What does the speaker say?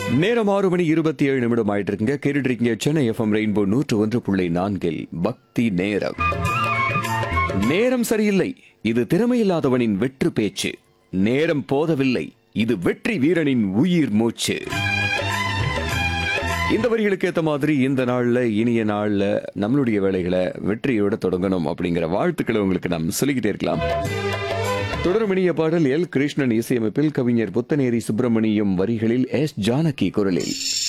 நேரம் ஆறு மணி இருபத்தி ஏழு நிமிடம் ஆயிட்டு இருக்குங்க கேட்டுட்டு இருக்கீங்க சென்னை எஃப்எம் ரெயின்போ நூற்று ஒன்று புள்ளி நான்கில் பக்தி நேரம் நேரம் சரியில்லை இது திறமையில்லாதவனின் வெற்று பேச்சு நேரம் போதவில்லை இது வெற்றி வீரனின் உயிர் மூச்சு இந்த வரிகளுக்கு ஏத்த மாதிரி இந்த நாள்ல இனிய நாள்ல நம்மளுடைய வேலைகளை வெற்றியோட தொடங்கணும் அப்படிங்கிற வாழ்த்துக்களை உங்களுக்கு நாம் சொல்லிக்கிட்டே இருக்கலாம் தொடரும் இனிய பாடல் எல் கிருஷ்ணன் இசையமைப்பில் கவிஞர் புத்தநேரி சுப்பிரமணியம் வரிகளில் எஸ் ஜானகி குரலில்